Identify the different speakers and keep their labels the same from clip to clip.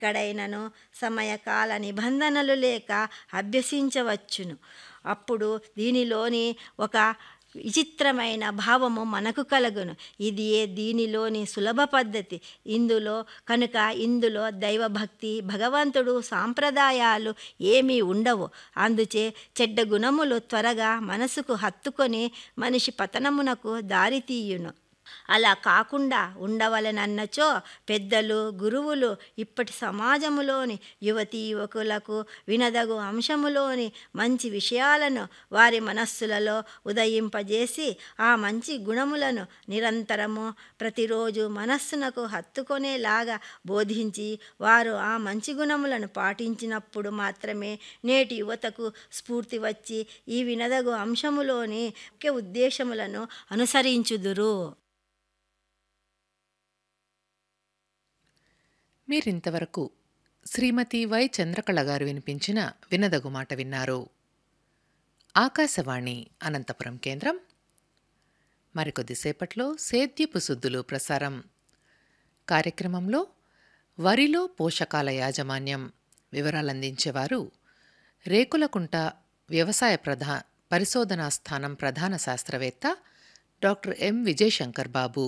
Speaker 1: ఎక్కడైనను సమయకాల నిబంధనలు లేక అభ్యసించవచ్చును అప్పుడు దీనిలోని ఒక విచిత్రమైన భావము మనకు కలుగును ఇది ఏ దీనిలోని సులభ పద్ధతి ఇందులో కనుక ఇందులో దైవభక్తి భగవంతుడు సాంప్రదాయాలు ఏమీ ఉండవు అందుచే చెడ్డ గుణములు త్వరగా మనసుకు హత్తుకొని మనిషి పతనమునకు దారితీయును అలా కాకుండా ఉండవలనన్నచో పెద్దలు గురువులు ఇప్పటి సమాజములోని యువతీ యువకులకు వినదగు అంశములోని మంచి విషయాలను వారి మనస్సులలో ఉదయింపజేసి ఆ మంచి గుణములను నిరంతరము ప్రతిరోజు మనస్సునకు హత్తుకొనేలాగా బోధించి వారు ఆ మంచి గుణములను పాటించినప్పుడు మాత్రమే నేటి యువతకు స్ఫూర్తి వచ్చి ఈ వినదగు అంశములోని ముఖ్య ఉద్దేశములను అనుసరించుదురు
Speaker 2: మీరింతవరకు శ్రీమతి వై చంద్రకళ గారు వినిపించిన వినదగు మాట విన్నారు ఆకాశవాణి అనంతపురం కేంద్రం మరికొద్దిసేపట్లో సేద్యపు సుద్దులు ప్రసారం కార్యక్రమంలో వరిలో పోషకాల యాజమాన్యం వివరాలందించేవారు రేకులకుంట వ్యవసాయ ప్రధా పరిశోధనా స్థానం ప్రధాన శాస్త్రవేత్త డాక్టర్ ఎం విజయశంకర్ బాబు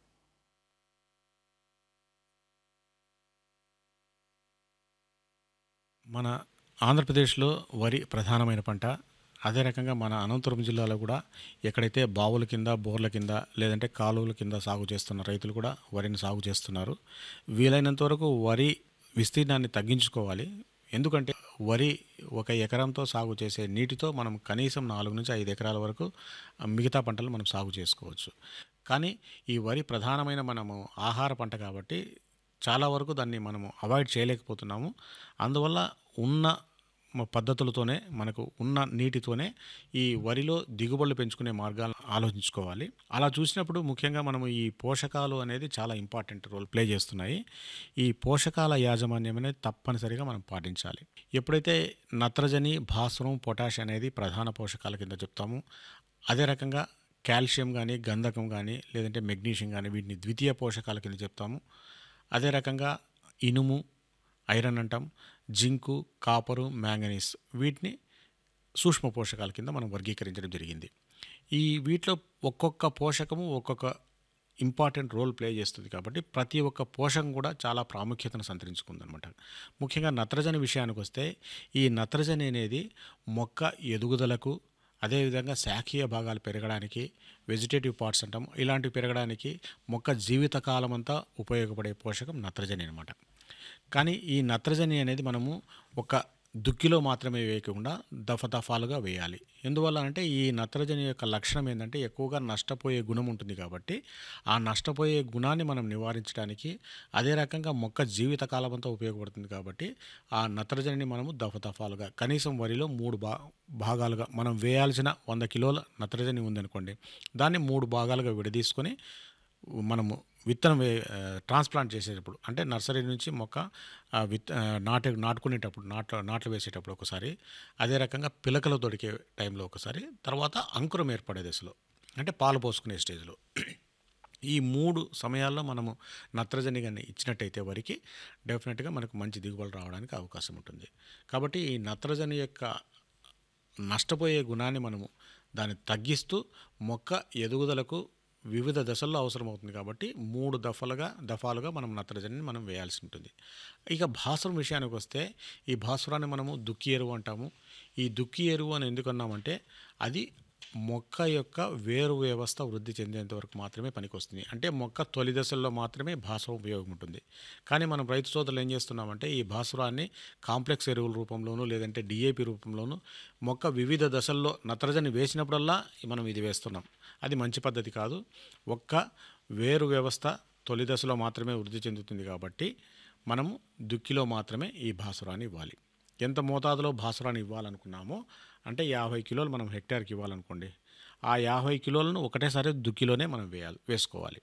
Speaker 3: మన ఆంధ్రప్రదేశ్లో వరి ప్రధానమైన పంట అదే రకంగా మన అనంతపురం జిల్లాలో కూడా ఎక్కడైతే బావుల కింద బోర్ల కింద లేదంటే కాలువల కింద సాగు చేస్తున్న రైతులు కూడా వరిని సాగు చేస్తున్నారు వీలైనంత వరకు వరి విస్తీర్ణాన్ని తగ్గించుకోవాలి ఎందుకంటే వరి ఒక ఎకరంతో సాగు చేసే నీటితో మనం కనీసం నాలుగు నుంచి ఐదు ఎకరాల వరకు మిగతా పంటలు మనం సాగు చేసుకోవచ్చు కానీ ఈ వరి ప్రధానమైన మనము ఆహార పంట కాబట్టి చాలా వరకు దాన్ని మనము అవాయిడ్ చేయలేకపోతున్నాము అందువల్ల ఉన్న మ- పద్ధతులతోనే మనకు ఉన్న నీటితోనే ఈ వరిలో దిగుబడులు పెంచుకునే మార్గాలను ఆలోచించుకోవాలి అలా చూసినప్పుడు ముఖ్యంగా మనము ఈ పోషకాలు అనేది చాలా ఇంపార్టెంట్ రోల్ ప్లే చేస్తున్నాయి ఈ పోషకాల యాజమాన్యం అనేది తప్పనిసరిగా మనం పాటించాలి ఎప్పుడైతే నత్రజని భాస్వరం పొటాష్ అనేది ప్రధాన పోషకాల కింద చెప్తాము అదే రకంగా కాల్షియం కానీ గంధకం కానీ లేదంటే మెగ్నీషియం కానీ వీటిని ద్వితీయ పోషకాల కింద చెప్తాము అదే రకంగా ఇనుము ఐరన్ అంటాం జింకు కాపరు మ్యాంగనీస్ వీటిని సూక్ష్మ పోషకాల కింద మనం వర్గీకరించడం జరిగింది ఈ వీటిలో ఒక్కొక్క పోషకము ఒక్కొక్క ఇంపార్టెంట్ రోల్ ప్లే చేస్తుంది కాబట్టి ప్రతి ఒక్క పోషకం కూడా చాలా ప్రాముఖ్యతను సంతరించుకుందనమాట ముఖ్యంగా నత్రజని విషయానికి వస్తే ఈ నత్రజని అనేది మొక్క ఎదుగుదలకు అదేవిధంగా శాఖీయ భాగాలు పెరగడానికి వెజిటేటివ్ పార్ట్స్ అంటాం ఇలాంటివి పెరగడానికి మొక్క జీవితకాలం అంతా ఉపయోగపడే పోషకం నత్రజని అనమాట కానీ ఈ నత్రజని అనేది మనము ఒక దుక్కిలో మాత్రమే వేయకుండా దఫదఫాలుగా వేయాలి ఎందువల్ల అంటే ఈ నత్రజని యొక్క లక్షణం ఏంటంటే ఎక్కువగా నష్టపోయే గుణం ఉంటుంది కాబట్టి ఆ నష్టపోయే గుణాన్ని మనం నివారించడానికి అదే రకంగా మొక్క జీవితకాలం అంతా ఉపయోగపడుతుంది కాబట్టి ఆ నత్రజనిని మనము దఫదఫాలుగా కనీసం వరిలో మూడు భా భాగాలుగా మనం వేయాల్సిన వంద కిలోల నత్రజని ఉందనుకోండి దాన్ని మూడు భాగాలుగా విడదీసుకొని మనము విత్తనం వే ట్రాన్స్ప్లాంట్ చేసేటప్పుడు అంటే నర్సరీ నుంచి మొక్క ఆ, విత్ ఆ, నాటే నాటుకునేటప్పుడు నాట్లు నాట్లు వేసేటప్పుడు ఒకసారి అదే రకంగా పిలకలు దొరికే టైంలో ఒకసారి తర్వాత అంకురం ఏర్పడే దశలో అంటే పాలు పోసుకునే స్టేజ్లో ఈ మూడు సమయాల్లో మనము నత్రజని కానీ ఇచ్చినట్టయితే వరికి డెఫినెట్గా మనకు మంచి దిగుబడి రావడానికి అవకాశం ఉంటుంది కాబట్టి ఈ నత్రజని యొక్క నష్టపోయే గుణాన్ని మనము దాన్ని తగ్గిస్తూ మొక్క ఎదుగుదలకు వివిధ దశల్లో అవసరమవుతుంది కాబట్టి మూడు దఫలుగా దఫాలుగా మనం నత్రజనిని మనం వేయాల్సి ఉంటుంది ఇక భాస్వరం విషయానికి వస్తే ఈ భాస్వరాన్ని మనము దుక్కి ఎరువు అంటాము ఈ దుక్కి ఎరువు అని ఎందుకు అన్నామంటే అది మొక్క యొక్క వేరు వ్యవస్థ వృద్ధి చెందేంత వరకు మాత్రమే పనికొస్తుంది అంటే మొక్క తొలి దశల్లో మాత్రమే భాస్వరం ఉపయోగం ఉంటుంది కానీ మనం రైతు సోదరులు ఏం చేస్తున్నామంటే ఈ భాస్వరాన్ని కాంప్లెక్స్ ఎరువుల రూపంలోనూ లేదంటే డిఏపి రూపంలోనూ మొక్క వివిధ దశల్లో నత్రజని వేసినప్పుడల్లా మనం ఇది వేస్తున్నాం అది మంచి పద్ధతి కాదు ఒక్క వేరు వ్యవస్థ తొలి దశలో మాత్రమే వృద్ధి చెందుతుంది కాబట్టి మనము దుక్కిలో మాత్రమే ఈ భాస్వరాన్ని ఇవ్వాలి ఎంత మోతాదులో భాస్వరాన్ని ఇవ్వాలనుకున్నామో అంటే యాభై కిలోలు మనం హెక్టార్కి ఇవ్వాలనుకోండి ఆ యాభై కిలోలను ఒకటేసారి దుక్కిలోనే మనం వేయాలి వేసుకోవాలి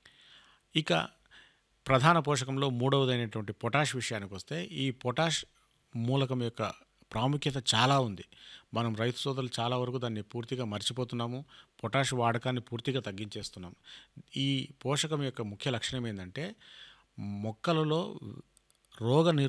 Speaker 3: ఇక ప్రధాన పోషకంలో మూడవదైనటువంటి పొటాష్ విషయానికి వస్తే ఈ పొటాష్ మూలకం యొక్క ప్రాముఖ్యత చాలా ఉంది మనం రైతు సోదరులు చాలా వరకు దాన్ని పూర్తిగా మర్చిపోతున్నాము పొటాష్ వాడకాన్ని పూర్తిగా తగ్గించేస్తున్నాం ఈ పోషకం యొక్క ముఖ్య లక్షణం ఏంటంటే మొక్కలలో రోగ